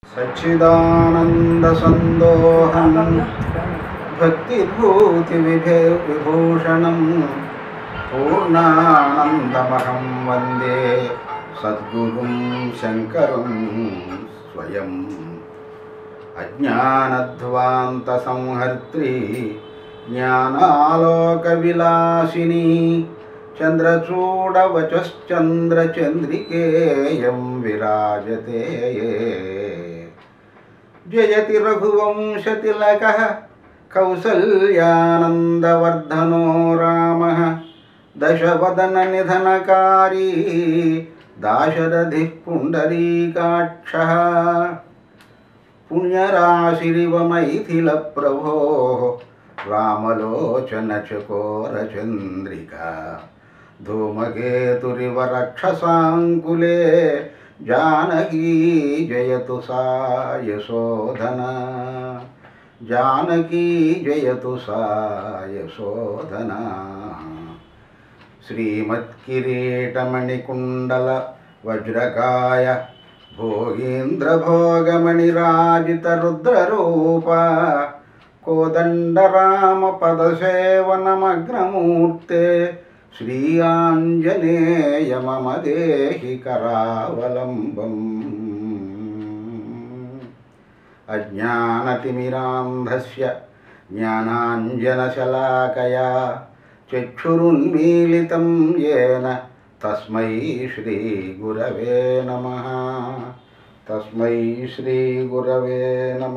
సచ్చిదానందసందోహం భక్తిభూతివిభూషణం పూర్ణానందమహం వందే సద్గురుం శంకరం స్వయం అజ్ఞానధ్వాంతసంహర్త్రి జ్ఞానాలోకవిలాసిని చంద్రచూడవచశ్చంద్రచంద్రికేయం విరాజతే జయతి రఘువంశతిలక కౌసల్యానందవర్ధనో రామ దశవదన నిధనకారీ దాశరథి పుండరీకాక్ష పుణ్యరాశిరివ మైథిల ప్రభో రామలోచన చకోరచంద్రిక ధూమకేతురివ రక్షసాంకులే జానకీ జయతు సా యశోధన జానకీ జయతు సా యశోధన శ్రీమత్కిరీటమణికుండల వజ్రకాయ భోగీంద్రభోగమణిరాజితరుద్రరూప కోదండరామపదసేవనమగ్నమూర్తే శ్రీ ఆంజనేయ మమ దేహి కరావలంబం అజ్ఞానతిమిరాంధస్య జ్ఞానాంజనశలాకయా చక్షురున్మీలితం येन తస్మై శ్రీగురవే నమ తస్మై శ్రీగురవే నమ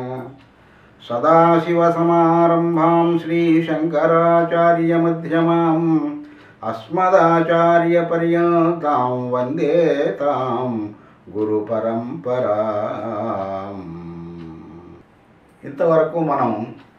సదాశివసమారంభాం శ్రీశంకరాచార్యమధ్యమాం అస్మదాచార్యపర్యంతాం వందే తాం గురుపరంపరాం ఇంతవరకు మనం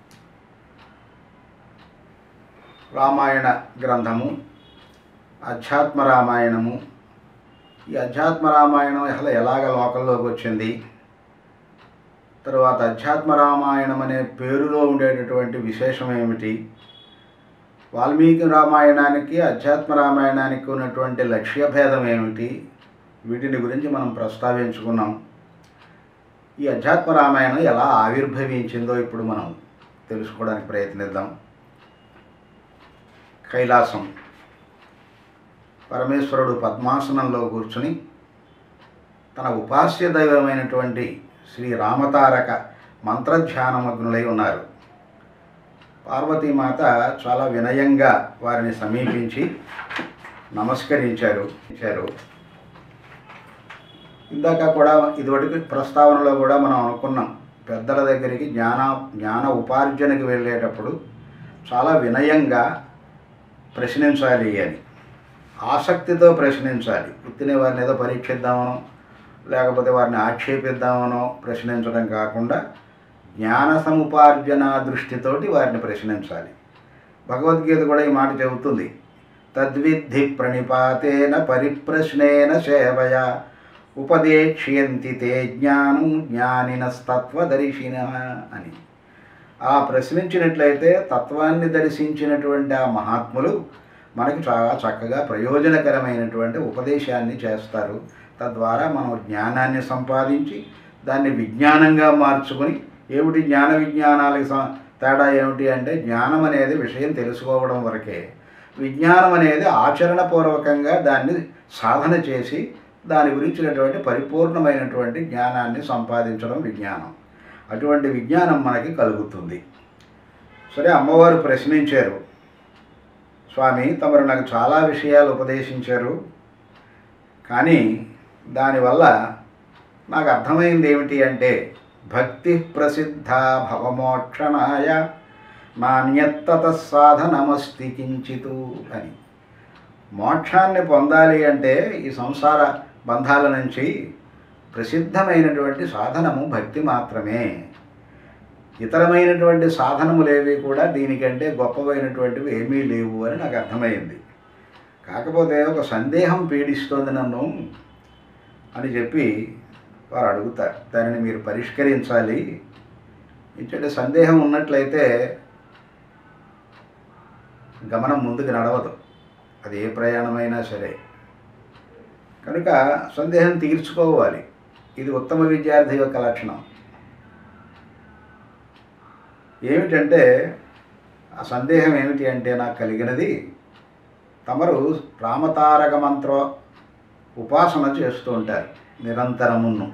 రామాయణ గ్రంథము అధ్యాత్మ రామాయణము ఈ అధ్యాత్మ రామాయణం అసలు ఎలాగ లోకంలోకి వచ్చింది తరువాత అధ్యాత్మ రామాయణం అనే పేరులో ఉండేటటువంటి విశేషం ఏమిటి వాల్మీకి రామాయణానికి అధ్యాత్మ రామాయణానికి ఉన్నటువంటి లక్ష్యభేదం ఏమిటి వీటిని గురించి మనం ప్రస్తావించుకున్నాం ఈ అధ్యాత్మ రామాయణం ఎలా ఆవిర్భవించిందో ఇప్పుడు మనం తెలుసుకోవడానికి ప్రయత్నిద్దాం కైలాసం పరమేశ్వరుడు పద్మాసనంలో కూర్చుని తన ఉపాస్య దైవమైనటువంటి శ్రీ రామతారక మంత్రధ్యానమగ్నులై ఉన్నారు పార్వతీమాత చాలా వినయంగా వారిని సమీపించి నమస్కరించారు ఇచ్చారు ఇందాక కూడా ఇదివరకు ప్రస్తావనలో కూడా మనం అనుకున్నాం పెద్దల దగ్గరికి జ్ఞాన జ్ఞాన ఉపార్జనకి వెళ్ళేటప్పుడు చాలా వినయంగా ప్రశ్నించాలి అని ఆసక్తితో ప్రశ్నించాలి ఉత్తినే వారిని ఏదో పరీక్షిద్దామనో లేకపోతే వారిని ఆక్షేపిద్దామనో ప్రశ్నించడం కాకుండా జ్ఞాన సముపార్జన దృష్టితోటి వారిని ప్రశ్నించాలి భగవద్గీత కూడా ఈ మాట చెబుతుంది తద్విద్ధి ప్రణిపాతేన పరిప్రశ్నేన సేవయ ఉపదేక్ష్యంతి తే జ్ఞానం జ్ఞానినస్తత్వదర్శిన అని ఆ ప్రశ్నించినట్లయితే తత్వాన్ని దర్శించినటువంటి ఆ మహాత్ములు మనకి చాలా చక్కగా ప్రయోజనకరమైనటువంటి ఉపదేశాన్ని చేస్తారు తద్వారా మనం జ్ఞానాన్ని సంపాదించి దాన్ని విజ్ఞానంగా మార్చుకొని ఏమిటి జ్ఞాన విజ్ఞానాలకు స- తేడా ఏమిటి అంటే జ్ఞానం అనేది విషయం తెలుసుకోవడం వరకే విజ్ఞానం అనేది ఆచరణపూర్వకంగా దాన్ని సాధన చేసి దాని గురించినటువంటి పరిపూర్ణమైనటువంటి జ్ఞానాన్ని సంపాదించడం విజ్ఞానం అటువంటి విజ్ఞానం మనకి కలుగుతుంది సరే అమ్మవారు ప్రశ్నించారు స్వామి తమరు నాకు చాలా విషయాలు ఉపదేశించారు కానీ దానివల్ల నాకు అర్థమైంది ఏమిటి అంటే భక్తి ప్రసిద్ధ భవమోక్షణాయ నాణ్యత్తత సాధనమస్తి కించితు అని మోక్షాన్ని పొందాలి అంటే ఈ సంసార బంధాల నుంచి ప్రసిద్ధమైనటువంటి సాధనము భక్తి మాత్రమే ఇతరమైనటువంటి సాధనములేవి కూడా దీనికంటే గొప్పవైనటువంటివి ఏమీ లేవు అని నాకు అర్థమైంది కాకపోతే ఒక సందేహం పీడిస్తోంది నన్ను అని చెప్పి వారు అడుగుతారు దానిని మీరు పరిష్కరించాలి ఇచ్చటి సందేహం ఉన్నట్లయితే గమనం ముందుకు నడవదు అది ఏ ప్రయాణమైనా సరే కనుక సందేహం తీర్చుకోవాలి ఇది ఉత్తమ విద్యార్థి యొక్క లక్షణం ఏమిటంటే ఆ సందేహం ఏమిటి అంటే నాకు కలిగినది తమరు రామతారక మంత్ర ఉపాసన చేస్తూ ఉంటారు నిరంతరమును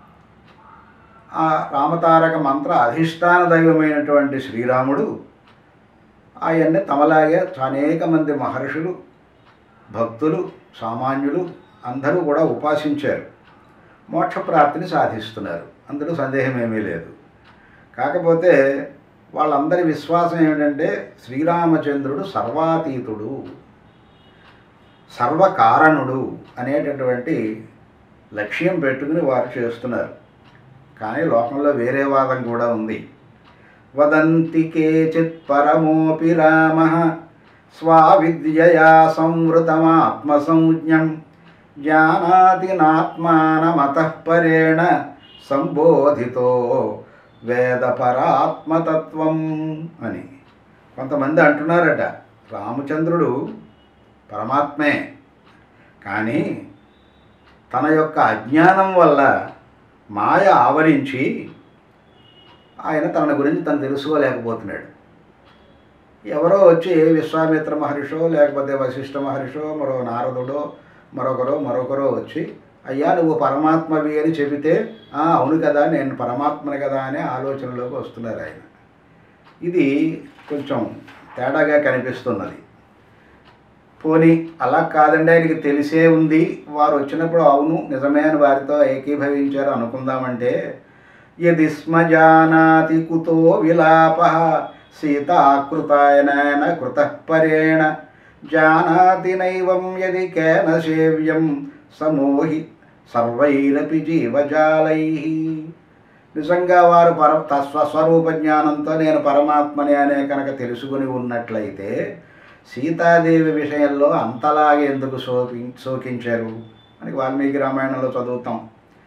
ఆ రామతారక మంత్ర అధిష్టాన దైవమైనటువంటి శ్రీరాముడు ఆయన్ని తమలాగే అనేక మంది మహర్షులు భక్తులు సామాన్యులు అందరూ కూడా ఉపాసించారు మోక్షప్రాప్తిని సాధిస్తున్నారు అందులో సందేహం ఏమీ లేదు కాకపోతే వాళ్ళందరి విశ్వాసం ఏమిటంటే శ్రీరామచంద్రుడు సర్వాతీతుడు సర్వకారణుడు అనేటటువంటి లక్ష్యం పెట్టుకుని వారు చేస్తున్నారు కానీ లోకంలో వేరే వాదం కూడా ఉంది వదంతి కేచిత్ పరమోపి రామ స్వావిద్యయా సంవృతమాత్మసంజ్ఞం జానాతి నాత్మానమతః పరేణ సంబోధితో వేదపరాత్మతత్వం అని కొంతమంది అంటున్నారట రామచంద్రుడు పరమాత్మే కానీ తన యొక్క అజ్ఞానం వల్ల మాయ ఆవరించి ఆయన తన గురించి తను తెలుసుకోలేకపోతున్నాడు ఎవరో వచ్చి విశ్వామిత్ర మహర్షో లేకపోతే వశిష్ఠ మహర్షో మరో నారదుడో మరొకరో మరొకరో వచ్చి అయ్యా నువ్వు పరమాత్మవి అని చెబితే "ఆ, అవును కదా నేను పరమాత్మని కదా అనే ఆలోచనలోకి వస్తున్నారు ఆయన ఇది కొంచెం తేడాగా కనిపిస్తున్నది పోనీ అలా కాదండి ఆయనకి తెలిసే ఉంది వారు వచ్చినప్పుడు అవును నిజమే అని వారితో ఏకీభవించారు అనుకుందామంటే యది స్మ జానాతి కుతో విలాప సీతాకృతాయన కృత పరేణ జానాతి నైవం యది కేన సేవ్యం సమోహి సర్వైరపి జీవజాలై నిజంగా వారు పర త- స్వస్వరూప జ్ఞానంతో నేను పరమాత్మని అనే కనుక తెలుసుకుని ఉన్నట్లయితే సీతాదేవి విషయంలో అంతలాగా ఎందుకు శోకి శోకించారు అని వాల్మీకి రామాయణంలో చదువుతాం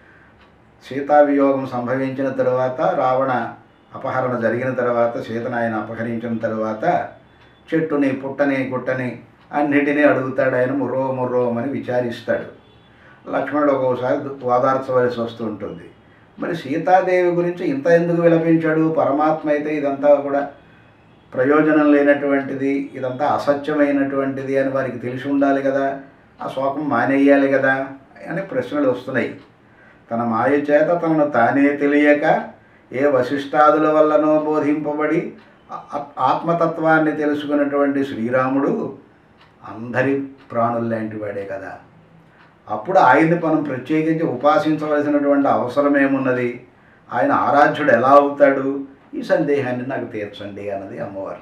సీతావియోగం సంభవించిన తరువాత రావణ అపహరణ జరిగిన తర్వాత సీతను ఆయన అపహరించిన తర్వాత చెట్టుని పుట్టని గుట్టని అన్నిటినీ అడుగుతాడు ఆయన ముర్రో ముర్రోమని విచారిస్తాడు లక్ష్మణుడు ఒక్కోసారి దు- ఓదార్చవలసి వస్తూ ఉంటుంది మరి సీతాదేవి గురించి ఇంత ఎందుకు విలపించాడు పరమాత్మ అయితే ఇదంతా కూడా ప్రయోజనం లేనటువంటిది ఇదంతా అసత్యమైనటువంటిది అని వారికి తెలిసి ఉండాలి కదా ఆ శోకం మానేయాలి కదా అని ప్రశ్నలు వస్తున్నాయి తన మాయ చేత తనను తానే తెలియక ఏ వశిష్టాదుల వల్లనో బోధింపబడి ఆ- ఆత్మతత్వాన్ని తెలుసుకున్నటువంటి శ్రీరాముడు అందరి ప్రాణులు లాంటి వాడే కదా అప్పుడు ఆయన్ని మనం ప్రత్యేకించి ఉపాసించవలసినటువంటి అవసరం ఏమున్నది ఆయన ఆరాధ్యుడు ఎలా అవుతాడు ఈ సందేహాన్ని నాకు తీర్చండి అన్నది అమ్మవారు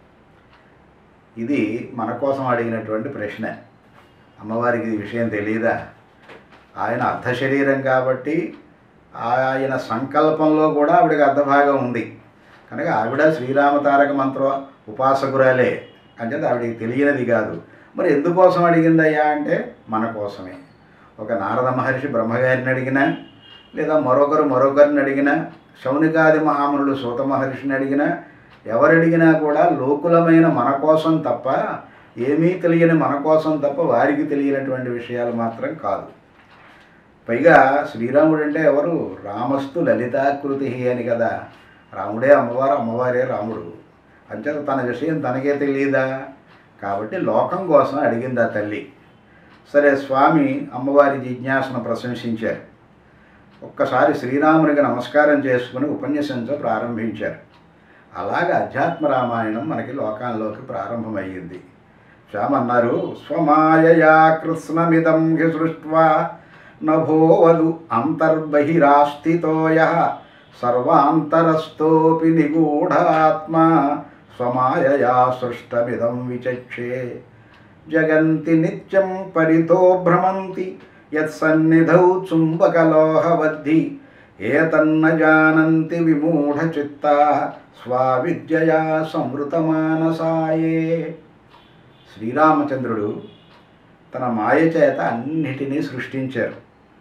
ఇది మన కోసం అడిగినటువంటి ప్రశ్న అమ్మవారికి ఈ విషయం తెలియదా ఆయన అర్ధ శరీరం కాబట్టి ఆయన సంకల్పంలో కూడా ఆవిడకి అర్ధభాగం ఉంది కనుక ఆవిడ శ్రీరామ తారక మంత్ర ఉపాసకురాలే అంటే ఆవిడకి తెలియనిది కాదు మరి ఎందుకోసం అడిగిందయ్యా అంటే మన కోసమే ఒక నారద మహర్షి బ్రహ్మగారిని అడిగినా లేదా మరొకరు మరొకరిని అడిగినా శౌనికాది మహామునులు సూత మహర్షిని అడిగినా ఎవరడిగినా కూడా లోకులమైన మన కోసం తప్ప ఏమీ తెలియని మన కోసం తప్ప వారికి తెలియనటువంటి విషయాలు మాత్రం కాదు పైగా శ్రీరాముడు అంటే ఎవరు రామస్తు లలితాకృతి అని కదా రాముడే అమ్మవారు అమ్మవారే రాముడు అంచేత తన విషయం తనకే తెలియదా కాబట్టి లోకం కోసం అడిగింది ఆ తల్లి సరే స్వామి అమ్మవారి జిజ్ఞాసను ప్రశంసించారు ఒక్కసారి శ్రీరామునికి నమస్కారం చేసుకుని ఉపన్యసించ ప్రారంభించారు అలాగే అధ్యాత్మ రామాయణం మనకి లోకాల్లోకి ప్రారంభమయ్యింది శ్యామన్నారు స్వమాయయా కృష్ణమిదం హి సృష్ట్వా నభోవదు అంతర్బహిరాస్థితోయ సర్వాంతరస్థోపి నిగూఢాత్మ స్వమాయయా సృష్టమిదం విచక్షే జగంతి నిత్యం పరితో భ్రమంతి యత్సన్నిధౌ చుంబకలోహవద్ధి ఏతన్న జానంతి విమూఢచిత్తా స్వావిద్యయా సంవృతమానసాయే శ్రీరామచంద్రుడు తన మాయ చేత అన్నిటినీ సృష్టించారు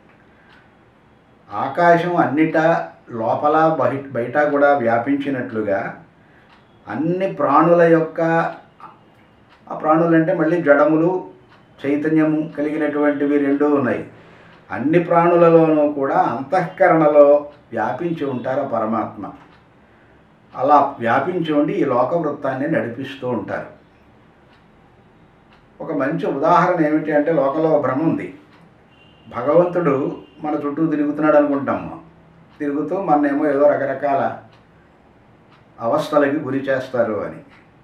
ఆకాశం అన్నిటా లోపల బయట బయట కూడా వ్యాపించినట్లుగా అన్ని ప్రాణుల యొక్క ఆ ప్రాణులు అంటే మళ్ళీ జడములు చైతన్యము కలిగినటువంటివి రెండూ ఉన్నాయి అన్ని ప్రాణులలోనూ కూడా అంతఃకరణలో వ్యాపించి ఉంటారు ఆ పరమాత్మ అలా వ్యాపించి ఉండి ఈ లోక వృత్తాన్ని నడిపిస్తూ ఉంటారు ఒక మంచి ఉదాహరణ ఏమిటి అంటే లోకంలో ఒక భ్రమ ఉంది భగవంతుడు మన చుట్టూ తిరుగుతున్నాడు అనుకుంటాము తిరుగుతూ మననేమో ఏదో రకరకాల అవస్థలకి గురి చేస్తారు అని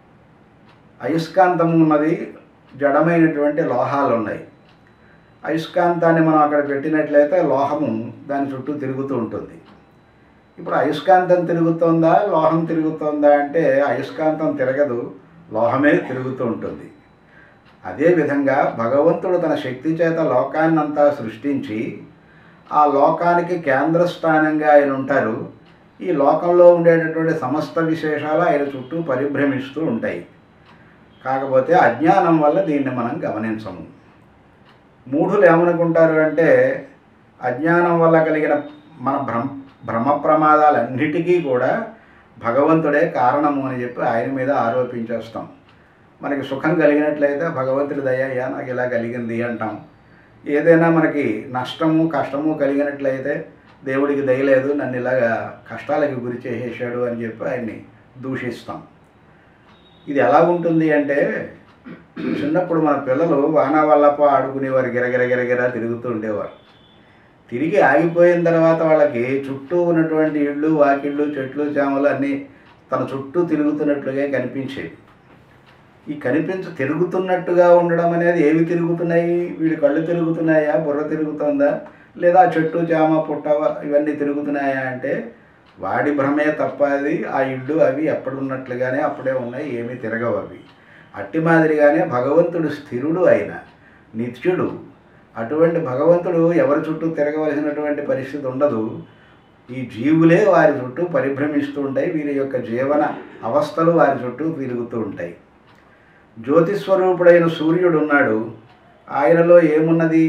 అయస్కాంతం ఉన్నది జడమైనటువంటి లోహాలు ఉన్నాయి అయస్కాంతాన్ని మనం అక్కడ పెట్టినట్లయితే లోహము దాని చుట్టూ తిరుగుతూ ఉంటుంది ఇప్పుడు అయస్కాంతం తిరుగుతోందా లోహం తిరుగుతోందా అంటే అయస్కాంతం తిరగదు లోహమే తిరుగుతూ ఉంటుంది అదేవిధంగా భగవంతుడు తన శక్తి చేత లోకాన్నంతా సృష్టించి ఆ లోకానికి కేంద్ర స్థానంగా ఆయన ఉంటారు ఈ లోకంలో ఉండేటటువంటి సమస్త విశేషాలు ఆయన చుట్టూ పరిభ్రమిస్తూ ఉంటాయి కాకపోతే అజ్ఞానం వల్ల దీన్ని మనం గమనించము మూఢులు ఏమనుకుంటారు అంటే అజ్ఞానం వల్ల కలిగిన మన భ్రమ భ్రమ ప్రమాదాలన్నిటికీ కూడా భగవంతుడే కారణము అని చెప్పి ఆయన మీద ఆరోపించేస్తాం మనకి సుఖం కలిగినట్లయితే భగవంతుడి దయ అయ్యా నాకు ఇలా కలిగింది అంటాం ఏదైనా మనకి నష్టము కష్టము కలిగినట్లయితే దేవుడికి దయలేదు నన్ను ఇలాగా కష్టాలకి గురి చేసేసాడు అని చెప్పి ఆయన్ని దూషిస్తాం ఇది ఎలా ఉంటుంది అంటే చిన్నప్పుడు మన పిల్లలు వాన వల్లప ఆడుకునేవారు గిరగిర గిరగిర తిరుగుతూ ఉండేవారు తిరిగి ఆగిపోయిన తర్వాత వాళ్ళకి చుట్టూ ఉన్నటువంటి ఇళ్ళు వాకిళ్ళు చెట్లు చేమలు అన్నీ తన చుట్టూ తిరుగుతున్నట్లుగా కనిపించేవి ఈ కనిపించ తిరుగుతున్నట్టుగా ఉండడం అనేది ఏవి తిరుగుతున్నాయి వీడి కళ్ళు తిరుగుతున్నాయా బుర్ర తిరుగుతుందా లేదా చెట్టు చేమ పుట్ట ఇవన్నీ తిరుగుతున్నాయా అంటే వాడి భ్రమే తప్ప అది ఆ ఇళ్ళు అవి ఎప్పుడున్నట్లుగానే అప్పుడే ఉన్నాయి ఏమీ తిరగవు అవి అట్టి మాదిరిగానే భగవంతుడు స్థిరుడు అయిన నిత్యుడు అటువంటి భగవంతుడు ఎవరి చుట్టూ తిరగవలసినటువంటి పరిస్థితి ఉండదు ఈ జీవులే వారి చుట్టూ పరిభ్రమిస్తూ ఉంటాయి వీరి యొక్క జీవన అవస్థలు వారి చుట్టూ తిరుగుతూ ఉంటాయి జ్యోతిస్వరూపుడైన సూర్యుడు ఉన్నాడు ఆయనలో ఏమున్నది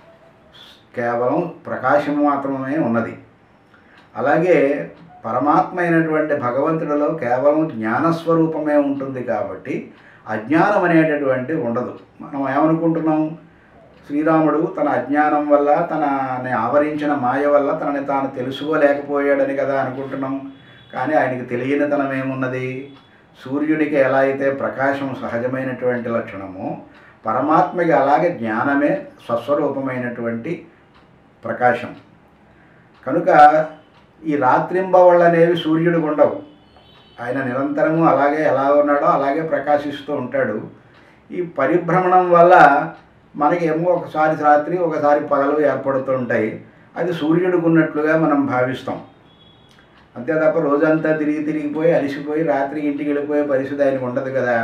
కేవలం ప్రకాశం మాత్రమే ఉన్నది అలాగే పరమాత్మ అయినటువంటి భగవంతుడిలో కేవలం జ్ఞానస్వరూపమే ఉంటుంది కాబట్టి అజ్ఞానం అనేటటువంటి ఉండదు మనం ఏమనుకుంటున్నాం శ్రీరాముడు తన అజ్ఞానం వల్ల తనని ఆవరించిన మాయ వల్ల తనని తాను తెలుసుకోలేకపోయాడని కదా అనుకుంటున్నాం కానీ ఆయనకి తెలియనితనం ఏమున్నది సూర్యుడికి ఎలా అయితే ప్రకాశం సహజమైనటువంటి లక్షణమో పరమాత్మకి అలాగే జ్ఞానమే స్వస్వరూపమైనటువంటి ప్రకాశం కనుక ఈ రాత్రింబవళ్ళు అనేవి సూర్యుడికి ఉండవు ఆయన నిరంతరము అలాగే ఎలా ఉన్నాడో అలాగే ప్రకాశిస్తూ ఉంటాడు ఈ పరిభ్రమణం వల్ల మనకి ఏమో ఒకసారి రాత్రి ఒకసారి పగలు ఏర్పడుతూ ఉంటాయి అది సూర్యుడికి ఉన్నట్లుగా మనం భావిస్తాం అంతే తప్ప రోజంతా తిరిగి తిరిగిపోయి అలిసిపోయి రాత్రి ఇంటికి వెళ్ళిపోయే పరిస్థితి ఆయనకు ఉండదు కదా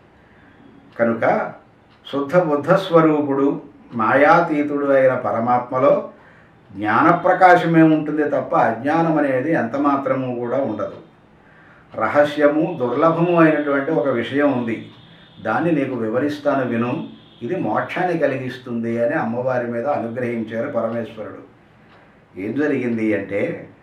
కనుక శుద్ధ బుద్ధ స్వరూపుడు మాయాతీతుడు అయిన పరమాత్మలో జ్ఞానప్రకాశమే ఉంటుంది తప్ప అజ్ఞానం అనేది ఎంత మాత్రము కూడా ఉండదు రహస్యము దుర్లభము అయినటువంటి ఒక విషయం ఉంది దాన్ని నీకు వివరిస్తాను విను ఇది మోక్షాన్ని కలిగిస్తుంది అని అమ్మవారి మీద అనుగ్రహించారు పరమేశ్వరుడు ఏం జరిగింది అంటే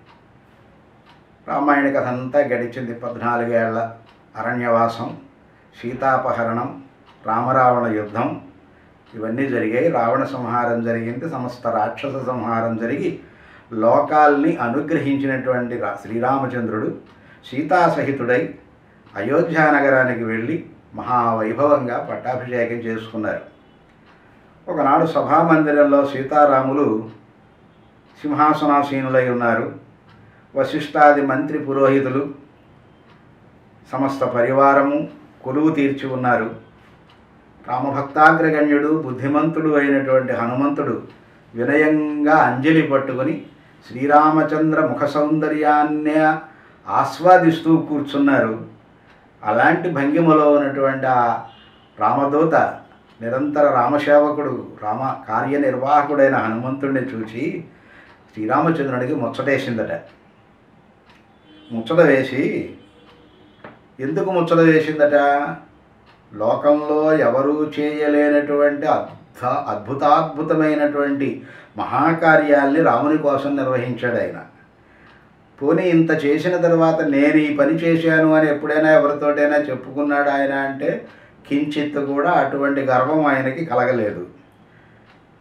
రామాయణ కథ అంతా గడిచింది పద్నాలుగేళ్ల అరణ్యవాసం సీతాపహరణం రామరావణ యుద్ధం ఇవన్నీ జరిగాయి రావణ సంహారం జరిగింది సమస్త రాక్షస సంహారం జరిగి లోకాల్ని అనుగ్రహించినటువంటి రా శ్రీరామచంద్రుడు సీతాసహితుడై అయోధ్యా నగరానికి వెళ్ళి మహావైభవంగా పట్టాభిషేకం చేసుకున్నారు ఒకనాడు సభామందిరంలో సీతారాములు సింహాసనాసీనులై ఉన్నారు వశిష్ఠాది మంత్రి పురోహితులు సమస్త పరివారము కొలువు తీర్చి ఉన్నారు రామభక్తాగ్రగణ్యుడు బుద్ధిమంతుడు అయినటువంటి హనుమంతుడు వినయంగా అంజలి పట్టుకొని శ్రీరామచంద్ర ముఖ సౌందర్యాన్నే ఆస్వాదిస్తూ కూర్చున్నారు అలాంటి భంగిమలో ఉన్నటువంటి ఆ రామదూత నిరంతర రామసేవకుడు రామ కార్యనిర్వాహకుడైన హనుమంతుడిని చూసి శ్రీరామచంద్రునికి ముచ్చటేసిందట ముచ్చట వేసి ఎందుకు ముచ్చట వేసిందట లోకంలో ఎవరూ చేయలేనటువంటి అద్భుత అద్భుతాద్భుతమైనటువంటి మహాకార్యాల్ని రాముని కోసం నిర్వహించాడు ఆయన పోనీ ఇంత చేసిన తర్వాత నేను ఈ పని చేశాను అని ఎప్పుడైనా ఎవరితోటైనా చెప్పుకున్నాడు ఆయన అంటే కించిత్ కూడా అటువంటి గర్వం ఆయనకి కలగలేదు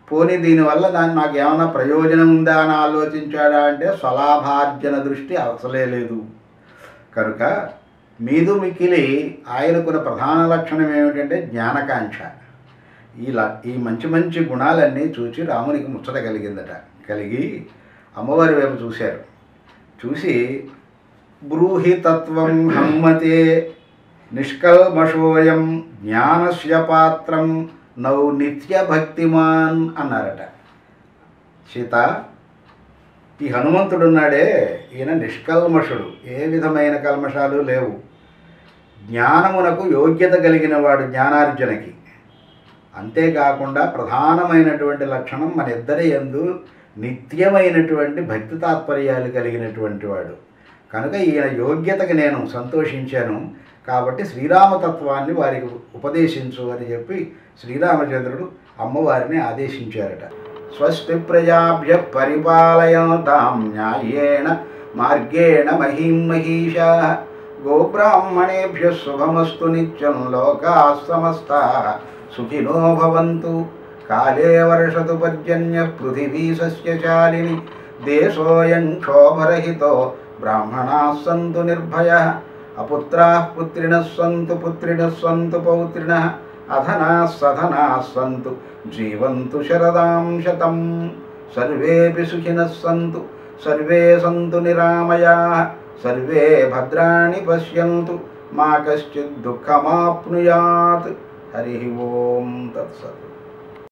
పోనీ దీనివల్ల దాన్ని నాకు ఏమైనా ప్రయోజనం ఉందా అని ఆలోచించాడా అంటే స్వలాభార్జన దృష్టి అసలే లేదు కనుక మీదు మిక్కిలి ఆయనకున్న ప్రధాన లక్షణం ఏమిటంటే జ్ఞానకాంక్ష ఈ ల ఈ మంచి మంచి గుణాలన్నీ చూసి రామునికి ముచ్చట కలిగిందట కలిగి అమ్మవారి వైపు చూశారు చూసి బ్రూహి తత్వం హమ్మతే నిష్కల్మషోయం జ్ఞానస్య పాత్రం నౌ నిత్య భక్తిమాన్ అన్నారట సీత ఈ హనుమంతుడున్నాడే ఈయన నిష్కల్మషుడు ఏ విధమైన కల్మషాలు లేవు జ్ఞానమునకు యోగ్యత కలిగిన వాడు జ్ఞానార్జనకి అంతేకాకుండా ప్రధానమైనటువంటి లక్షణం మన ఇద్దరి ఎందు నిత్యమైనటువంటి భక్తి తాత్పర్యాలు కలిగినటువంటి వాడు కనుక ఈయన యోగ్యతకి నేను సంతోషించాను కాబట్టి శ్రీరామతత్వాన్ని వారికి ఉపదేశించు అని చెప్పి శ్రీరామచంద్రుడు అమ్మవారిని ఆదేశించారట స్వస్తి ప్రజాభ్య పరిపాలయంతాం న్యాయేణ మార్గేణ మహీం మహీషా గోబ్రాహ్మణేభ్య శుభమస్తు నిత్యం లోకా సమస్తా సుఖినో భవంతు కాలే వర్షతు పర్జన్య పృథివీ సస్యశాలిని దేశోయం క్షోభరహితో బ్రాహ్మణా సంతు నిర్భయ అపుత్రా పుత్రిణ సంతు పుత్రిణ సంతు పౌత్రిణ అధనా సధనా సంతు జీవంతు శరదాం శతం సర్వేపి సుఖినः సంతు సర్వే సంతు నిరామయా సర్వే భద్రాణి పశ్యంతు మా కశ్చిత్ దుఃఖమాప్నుయాత్ హరి ఓం తత్సత్